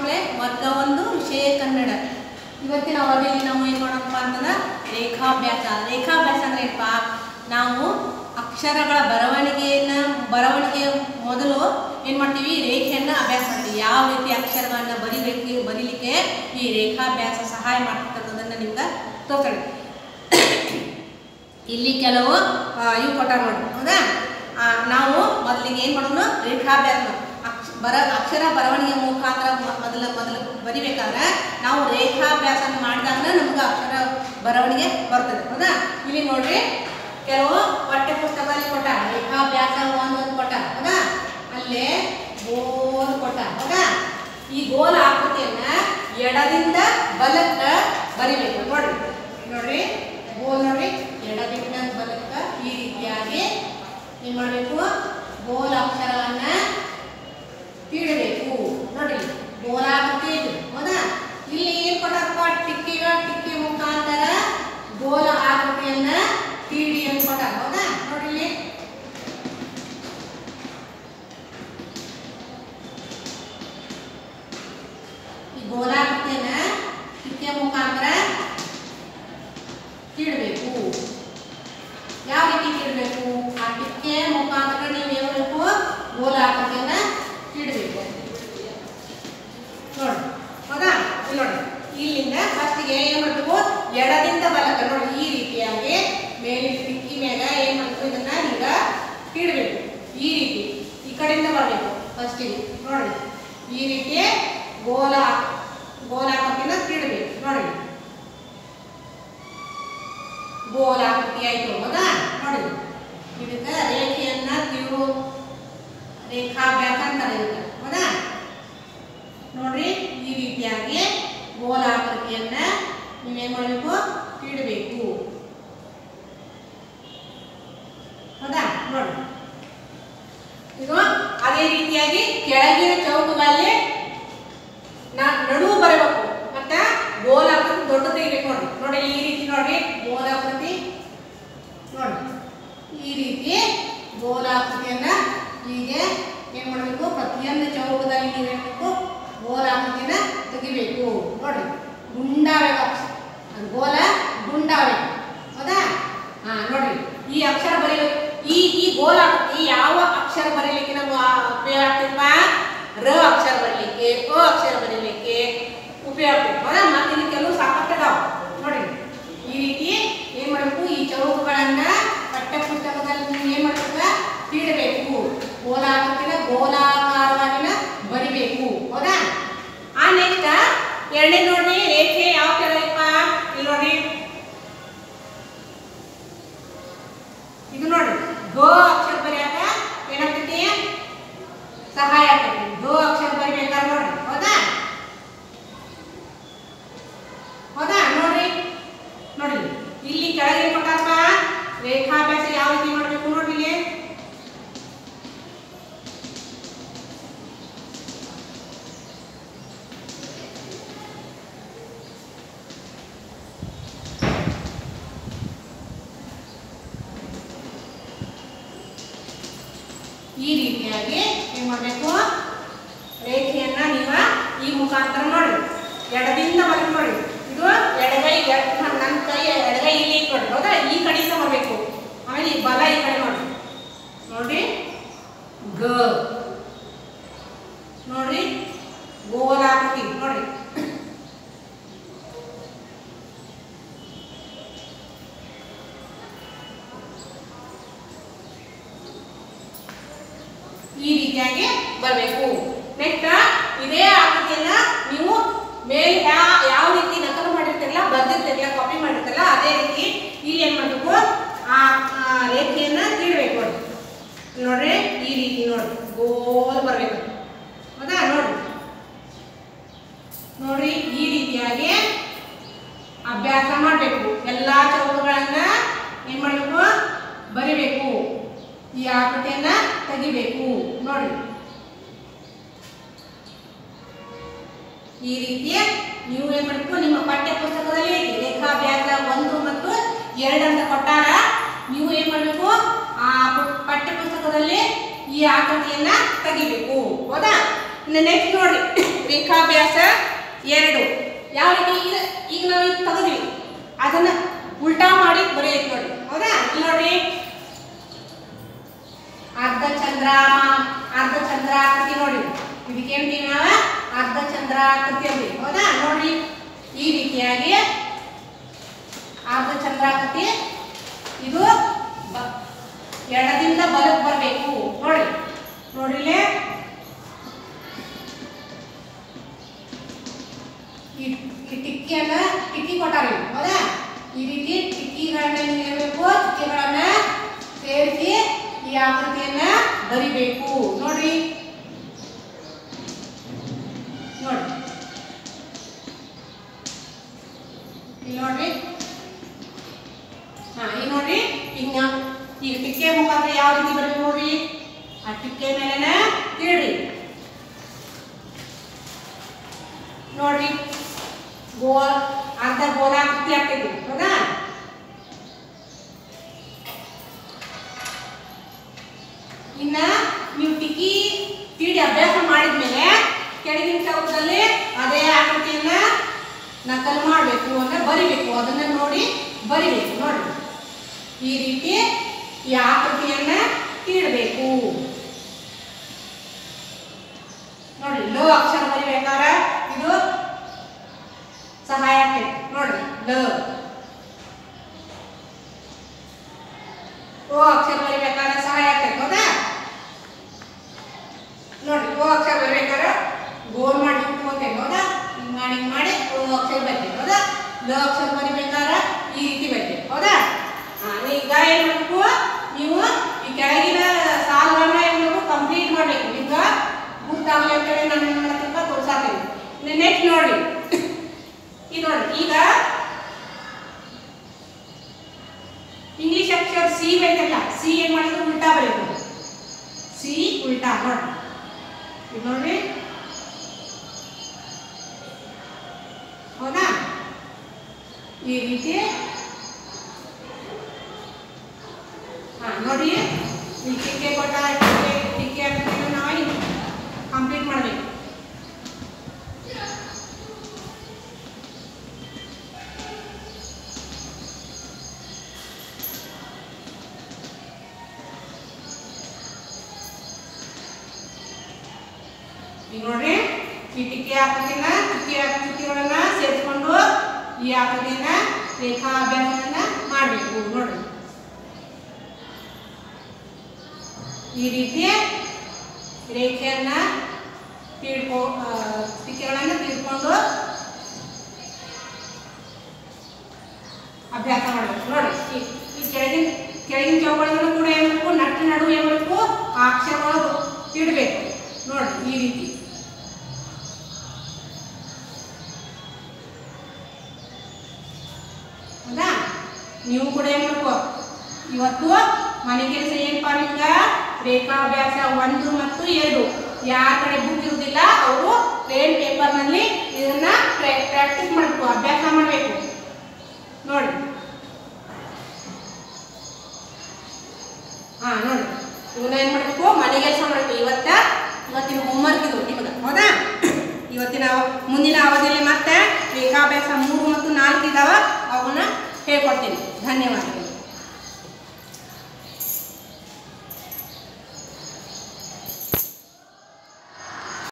ಮಕ್ಕಳೇ ವರ್ಗ ಒಂದು ವಿಷಯ ಕನ್ನಡ ಇವತ್ತಿನ ಅವಧಿಯಲ್ಲಿ ನಾವು ಏನು ಮಾಡೋಣಪ್ಪ ಅಂತಂದ್ರೆ ರೇಖಾಭ್ಯಾಸ ರೇಖಾಭ್ಯಾಸ ಅಂದ್ರೆ ಏನಪ್ಪ ನಾವು ಅಕ್ಷರಗಳ ಬರವಣಿಗೆಯನ್ನ ಬರವಣಿಗೆ ಮೊದಲು ಏನು ಮಾಡ್ತೀವಿ ರೇಖೆಯನ್ನು ಅಭ್ಯಾಸ ಮಾಡ್ತೀವಿ ಯಾವ ರೀತಿ ಅಕ್ಷರಗಳನ್ನ ಬರಿಬೇಕು ಬರೀಲಿಕ್ಕೆ ಈ ರೇಖಾಭ್ಯಾಸ ಸಹಾಯ ಮಾಡ್ತದೆ ಅನ್ನೋದನ್ನ ನಿಮ್ಗೆ ತೋರ್ಸೋಣ ಇಲ್ಲಿ ಕೆಲವು ಆ, ಇವು ಕೊಟ್ಟಾರ ನೋಡಿ ಹೌದಾ ಆ, ನಾವು ಮೊದಲಿಗೆ ಏನು ಮಾಡೋಣ ರೇಖಾಭ್ಯಾಸ ಅಕ್ಷ ಬರ ಅಕ್ಷರ ಬರವಣಿಗೆ ಮುಖಾಂತರ ಮ- ಮೊದಲ ಮೊದಲು ಬರಿಬೇಕಾದ್ರೆ ನಾವು ರೇಖಾಭ್ಯಾಸ ಮಾಡಿದಾಗ ನಮ್ಗೆ ಅಕ್ಷರ ಬರವಣಿಗೆ ಬರ್ತದೆ ಹೌದಾ ಇಲ್ಲಿ ನೋಡ್ರಿ ಕೆಲವು ಪಠ್ಯ ಪುಸ್ತಕದಲ್ಲಿ ಕೊಟ್ಟ ರೇಖಾಭ್ಯಾಸ ಒಂದೊಂದು ಕೊಟ್ಟ ಹೌದಾ ಅಲ್ಲೇ ಗೋಲ್ ಕೊಟ್ಟ ಹೌದಾ ಈ ಗೋಲ್ ಆಕೃತಿಯನ್ನ ಎಡದಿಂದ ಬಲಕ್ಕ ಬರಿಬೇಕು ನೋಡ್ರಿ ನೋಡ್ರಿ ಗೋಲ್ ನೋಡ್ರಿ ಎಡದಿಂದ ಬಲಕ್ಕ ಈ ರೀತಿಯಾಗಿ ಏನ್ ಮಾಡಬೇಕು ಗೋಲ್ ಅಕ್ಷರವನ್ನ ತೀಡಬೇಕು ನೋಡ್ರಿ ಗೋಲಾಕೃತಿ ಇದು ಹೌದಾ ಇಲ್ಲಿ ಏನ್ ಕೊಟ್ಟಾರಪ್ಪ ಟಿಕ್ಕಿಗ ಟಿಕ್ಕಿ ಮುಖಾಂತರ ಗೋಲ ಆಕೃತಿಯನ್ನ ತೀಡಿ ಅಂತ ಕೊಟ್ಟಾರ ಹೌದಾ ನೋಡ್ರಿ ಇಲ್ಲಿ ಈ ಗೋಲಾಕೃತಿಯನ್ನ ಟಿಕ್ಕಿಯ ಮುಖಾಂತರ ತೀಡಬೇಕು ಯಾವ ರೀತಿ ತೀಡಬೇಕು ಆ ಟಿಕ್ಕೆಯ ಮುಖಾಂತರ ನೀವು ಏನು ಮಾಡಬೇಕು ಗೋಲಾಕೃತಿಯನ್ನ ತೀಡಬೇಕು ನೋಡಿ ಹೌದಾ ಇಲ್ಲಿ ನೋಡಿ ಇಲ್ಲಿಂದ ಫಸ್ಟಿಗೆ ಏನು ಮಾಡಬೇಕು ಎಡದಿಂದ ಬಲಕ ನೋಡಿ ಈ ರೀತಿಯಾಗಿ ಮೇಲೆ ಟಿಕ್ಕಿ ಮ್ಯಾಗ ಏನು ಮಾಡಬೇಕು ಇದನ್ನ ಈಗ ತೀಡಬೇಕು ಈ ರೀತಿ ಈ ಕಡೆಯಿಂದ ಬರಬೇಕು ಫಸ್ಟಿಗೆ ನೋಡಿ ಈ ರೀತಿ ಗೋಲ ಗೋಲಾಕೃತಿನ ತೀಡಬೇಕು ನೋಡಿ ಗೋಲಾಕೃತಿ ಆಯ್ತು ಹೌದಾ ನೋಡಿ ಇದಕ್ಕೆ ರೇಖೆಯನ್ನ ತೀರು ರೇಖಾಭ್ಯಾಸ ಅಂತಾರೆ ಇದಕ್ಕೆ ಹೌದಾ ನೋಡ್ರಿ ಈ ರೀತಿಯಾಗಿ ಗೋಲಾಕೃತಿಯನ್ನ ನೀವೇನ್ ಮಾಡಬೇಕು ತೀಡಬೇಕು ಹೌದಾ ನೋಡಿ ಇದು ಅದೇ ರೀತಿಯಾಗಿ ಕೆಳಗಿನ ಚೌಕದಲ್ಲಿ ನಾ- ನಡುವು ಬರಬೇಕು ಮತ್ತೆ ಗೋಲಾಕೃತಿ ದೊಡ್ಡದು ಇರ್ಬೇಕು ನೋಡಿ ನೋಡಿ ಈ ರೀತಿ ನೋಡಿ ಗೋಲಾಕೃತಿ ನೋಡಿ ಈ ರೀತಿ ಗೋಲಾಕೃತಿಯನ್ನ ಹೀಗೆ ಏನ್ ಮಾಡಬೇಕು ಪ್ರತಿಯೊಂದು ಚೌಕದಲ್ಲಿ ನೀವು ಏನ್ ಮಾಡಬೇಕು ಗೋಲಾಕೃತಿನ ತೆಗಿಬೇಕು ನೋಡಿ ಗುಂಡಾಗಬೇಕು ಅದು ಗೋಲ ಗುಂಡಾಗಬೇಕು ಹೌದಾ ಹಾ ನೋಡ್ರಿ ಈ ಅಕ್ಷರ ಬರೀಬೇಕು ಈ ಈ ಗೋಲಾಕೃತಿ ಯಾವ ಅಕ್ಷರ ಬರೀಲಿಕ್ಕೆ ನಮ್ಗೆ ಆ ಉಪಯೋಗ ಆಗ್ತದಪ್ಪ ರ ಅಕ್ಷರ ಬರೀಲಿಕ್ಕೆ ಅ ಅಕ್ಷರ ಬರೀಲಿಕ್ಕೆ ಉಪಯೋಗ ಆಗ್ತದೆ ಹೌದಾ ಮತ್ತೆ ಇಲ್ಲಿ ಕೆಲವು ಸಾಕಷ್ಟು ಅದಾವ ನೋಡಿ ಈ ರೀತಿ ಏನ್ ಮಾಡಬೇಕು ಈ ಚೌಕಗಳನ್ನ ಪಠ್ಯ ಪುಸ್ತಕದಲ್ಲಿ ನೀವು ಏನ್ ಮಾಡ್ಬೇಕು ತೀಡಬೇಕು ಗೋಲಾಕೃತಿನ ಗೋಲಾಕಾರವಾಗಿನ ಬರಿಬೇಕು ಹೌದಾ ಆ ನೆಕ್ಸ್ಟ್ ಎರಡನೇ ನೋಡಿ ರೇಖೆ ಯಾವ ತರ ಇಪ್ಪ ಇಲ್ಲಿ ನೋಡಿ ಇದು ನೋಡಿ ಗ ಅಕ್ಷರ ಬರೆಯಾಕ ಏನಾಗ್ತೈತಿ ಸಹಾಯ ಆಗ್ತೈತಿ ಗ ಅಕ್ಷರ ಬರಿಬೇಕಾದ್ರೆ ನೋಡಿ ಹೌದಾ ಹೌದಾ ನೋಡ್ರಿ ನೋಡಿ ಇಲ್ಲಿ ಕೆಳಗೆ ಕೊಟ್ಟಾರಪ್ಪ ರೇಖಾಭ್ಯಾಸ ಯಾವ ರೀತಿ ಮಾಡಬೇಕು ನೋಡ್ರಿ ಇಲ್ಲಿ ಈ ರೀತಿಯಾಗಿ ಏನ್ ಮಾಡಬೇಕು ರೇಖೆಯನ್ನ ನೀವು ಈ ಮುಖಾಂತರ ನೋಡಿ ಎಡದಿಂದ ಬಲಕ್ಕೆ ನೋಡಿ ಇದು ಎಡಗೈ ಎಡ- ನ- ನನ್ನ ಕೈ ಎಡಗೈ ಇಲ್ಲಿ ಇಟ್ಕೊಳ್ಳಿ ಹೌದಾ ಈ ಕಡೆಯಿಂದ ಬರಬೇಕು ಆಮೇಲೆ ಈ ಬಲ ಈ ಕಡೆ ನೋಡಿ ನೋಡಿ ಗ ನೋಡ್ರಿ ಗೋಲಾಕೃತಿ ನೋಡಿ ಈ ರೀತಿಯಾಗಿ ಬರಬೇಕು ನೆಕ್ಸ್ಟ್ ಇದೇ ಆಕೃತಿಯನ್ನ ನೀವು ಮೇಲೆ ಯಾವ ಯಾವ ರೀತಿ ನಕಲು ಮಾಡಿರ್ತೀರಲ್ಲ ಬರ್ದಿರ್ತೀರಲ್ಲ ಕಾಪಿ ಮಾಡಿರ್ತೀರಲ್ಲ ಅದೇ ರೀತಿ ಇಲ್ಲಿ ಏನ್ ಮಾಡಬೇಕು ಆ ಆ ರೇಖೆಯನ್ನ ತೀಡಬೇಕು ನೋಡಿ ನೋಡ್ರಿ ಈ ರೀತಿ ನೋಡಿ ಗೋಲ್ ಬರಬೇಕು ಹೌದಾ ನೋಡಿ ನೋಡ್ರಿ ಈ ರೀತಿಯಾಗಿ ಅಭ್ಯಾಸ ಮಾಡಬೇಕು ಎಲ್ಲಾ ಚೌಕಗಳನ್ನ ಏನ್ ಮಾಡಬೇಕು ಬರಿಬೇಕು ಈ ಆಕೃತಿಯನ್ನ ತೆಗಿಬೇಕು ನೋಡಿ ಈ ರೀತಿಯ ನೀವು ಏನ್ ಮಾಡಬೇಕು ನಿಮ್ಮ ಪಠ್ಯ ಪುಸ್ತಕದಲ್ಲಿ ರೇಖಾಭ್ಯಾಸ ಒಂದು ಮತ್ತು ಎರಡು ಅಂತ ಕೊಟ್ಟಾರ ನೀವು ಏನ್ ಮಾಡಬೇಕು ಆ ಪು- ಪಠ್ಯ ಪುಸ್ತಕದಲ್ಲಿ ಈ ಆಕೃತಿಯನ್ನ ತೆಗಿಬೇಕು ಹೌದಾ ಇನ್ನು ನೆಕ್ಸ್ಟ್ ನೋಡಿ ರೇಖಾಭ್ಯಾಸ ಎರಡು ಯಾವ ರೀತಿ ಈಗ ಈಗ ನಾವು ಇದು ತೆಗೆದ್ವಿ ಅದನ್ನ ಉಲ್ಟಾ ಮಾಡಿ ಬರೆಯಕ್ಕೆ ನೋಡಿ ಹೌದಾ ಇಲ್ಲಿ ನೋಡ್ರಿ ಅರ್ಧ ಚಂದ್ರಾಮ ಅರ್ಧ ಚಂದ್ರಾಕೃತಿ ನೋಡಿ ಇದಕ್ಕೆ ಏನಂತೀವಿ ನಾವು ಅರ್ಧ ಚಂದ್ರಾಕೃತಿ ಅಂತೀವಿ ಹೌದಾ ನೋಡ್ರಿ ಈ ರೀತಿಯಾಗಿ ಅರ್ಧ ಚಂದ್ರಾಕೃತಿ ಇದು ಬ- ಎಡದಿಂದ ಬಲಕ್ಕೆ ಬರಬೇಕು ನೋಡಿ ನೋಡ್ರಿ ಇಲ್ಲಿ ಈ ಈ ಟಿಕ್ಕಿಯನ್ನ ಟಿಕ್ಕಿ ಕೊಟ್ಟಾರ ಇವ್ರು, ಹೌದಾ ಈ ರೀತಿ ಟಿಕ್ಕಿಗಳನ್ನ ನೀವು ಇರಬೇಕು ಟಿಕ್ಕಿಗಳನ್ನ ಸೇರಿಸಿ ಈ ಆಕೃತಿಯನ್ನ ಬರಿಬೇಕು ನೋಡ್ರಿ ನೋಡಿ ಇಲ್ಲಿ ನೋಡ್ರಿ ಹಾ ಈಗ ನೋಡ್ರಿ ಈಗ ನಾವು ಈಗ ಟಿಕ್ಕೆ ಮುಖಾಂತರ ಯಾವ ರೀತಿ ಬರಬೇಕು ನೋಡ್ರಿ ಆ ಟಿಕ್ಕೆ ಮೇಲೆನ ತೀಡ್ರಿ ನೋಡ್ರಿ ಗೋಲ್ ಅರ್ಧ ಗೋಲಾಕೃತಿ ಆಗ್ತೈತಿ ಹೌದಾ ಇನ್ನ ನೀವು ಟಿಕ್ಕಿ ತೀಡಿ ಅಭ್ಯಾಸ ಮಾಡಿದ್ಮೇಲೆ ಕೆಳಗಿನ ಚೌಕದಲ್ಲಿ ಅದೇ ಆಕೃತಿಯನ್ನ ನಕಲು ಮಾಡಬೇಕು ಅಂದ್ರೆ ಬರಿಬೇಕು ಅದನ್ನ ನೋಡಿ ಬರಿಬೇಕು ನೋಡಿ ಈ ರೀತಿ ಈ ಆಕೃತಿಯನ್ನ ತೀಡಬೇಕು ನೋಡಿ ಲೋ ಅಕ್ಷರ ಬರಿಬೇಕಾರ ಇದು ಸಹಾಯ ಆಗ್ತೈತಿ ನೋಡ್ರಿ ಲ ಓ ಅಕ್ಷರ ಬರಿಬೇಕಾದ್ರೆ ಸಹಾಯ ಆಗ್ತೈತಿ ಹೌದಾ ನೋಡಿ ಓ ಅಕ್ಷರ ಬರಿಬೇಕಾದ್ರೆ ಗೋಲ್ ಮಾಡಿ ಇಟ್ಕೊಂತೇವೆ ಹೌದಾ ಹಿಂಗ್ ಮಾಡಿ ಹಿಂಗ್ ಮಾಡಿ ಓ ಅಕ್ಷರ ಬರ್ತೇವೆ ಹೌದಾ ಲ ಅಕ್ಷರ ಬರಿಬೇಕಾದ್ರೆ ಈ ರೀತಿ ಬರ್ತೇವೆ ಹೌದಾ ಹಾ, ಈಗ ಏನ್ ಮಾಡಬೇಕು ನೀವು ಈ ಕೆಳಗಿನ ಸಾಲುಗಳನ್ನ ಏನ್ ಮಾಡಬೇಕು ಕಂಪ್ಲೀಟ್ ಮಾಡಬೇಕು ಈಗ ಗೊತ್ತಾಗಲಿ ಅಂತೇಳಿ ನಾನು ಏನು ಮಾಡ್ತೀನಿ ತೋರ್ಸಾತೀನಿ ನೆಕ್ಸ್ಟ್ ನೋಡಿ ಇದು ನೋಡಿ ಈಗ ಇಂಗ್ಲಿಷ್ ಅಕ್ಷರ ಸಿ ಬೇಕಲ್ಲ ಸಿ ಏನ್ ಮಾಡಿದ್ರು ಉಲ್ಟಾ ಬರೀಬೇಕು ಸಿ ಉಲ್ಟಾ ನೋಡಿ ಇದು ನೋಡ್ರಿ ಹೌದಾ ಈ ರೀತಿ ಹಾ ನೋಡಿ ಈ ಟಿಕ್ಕೆ ಕೊಟ್ಟ ಟಿಕ್ಕೆ ಟಿಕ್ಕೆ ಅಂತ ನಾವು ಕಂಪ್ಲೀಟ್ ಮಾಡಬೇಕು ಈಗ ನೋಡ್ರಿ ಈ ಟಿಕ್ಕೆ ಆಕೃತಿನ ಚುಕ್ಕಿ ಚುಕ್ಕಿಗಳನ್ನ ಸೇರಿಸ್ಕೊಂಡು ಈ ಆಕೃತಿಯನ್ನ ರೇಖಾಭ್ಯಾಸವನ್ನ ಮಾಡಬೇಕು ನೋಡ್ರಿ ಈ ರೀತಿ ರೇಖೆಯನ್ನ ತೀಡ್ಕೊ ಆ, ಟಿಕ್ಕೆಗಳನ್ನ ತೀಡ್ಕೊಂಡು ಅಭ್ಯಾಸ ಮಾಡಬೇಕು ನೋಡಿ ಈ- ಈ ಕೆಳಗಿನ ಕೆಳಗಿನ ಚೌಕಗಳನ್ನು ಕೂಡ ಏನ್ ಮಾಡಬೇಕು ನಟ್ಟು ನಡು ಏನ್ ಮಾಡಬೇಕು ಆ ಅಕ್ಷರಗಳು ಇಡಬೇಕು ನೋಡಿ ಈ ರೀತಿ ಹೌದಾ ನೀವು ಕೂಡ ಏನ್ ಮಾಡ್ಕೋ ಇವತ್ತು ಮನೆ ಕೆಲಸ ಏನಪ್ಪಾ ನಿಮ್ಗ ರೇಖಾಭ್ಯಾಸ ಒಂದು ಮತ್ತು ಎರಡು ಯಾರ ಕಡೆ ಬುಕ್ ಇರುವುದಿಲ್ಲ ಅವರು ಪ್ಲೇನ್ ಪೇಪರ್ನಲ್ಲಿ ಇದನ್ನ ಪ್ರಾಕ್ಟೀಸ್ ಮಾಡಬೇಕು ಅಭ್ಯಾಸ ಮಾಡಬೇಕು ನೋಡಿ ಹಾ ನೋಡಿ ಇವನ್ನ ಏನ್ ಮಾಡಬೇಕು ಮನೆ ಕೆಲಸ ಮಾಡಬೇಕು ಇವತ್ತ ಇವತ್ತಿನ ಹೋಮ್ವರ್ಕ್ ಇದು ನಿಮ್ಗೆ ಹೌದಾ ಇವತ್ತಿನ ಅವ- ಮುಂದಿನ ಅವಧಿಯಲ್ಲಿ ಮತ್ತೆ ರೇಖಾಭ್ಯಾಸ ಮೂರು ಮತ್ತು ನಾಲ್ಕು ಇದಾವ ಅವನ್ನ ಹೇಳ್ಕೊಡ್ತೀನಿ ಧನ್ಯವಾದಗಳು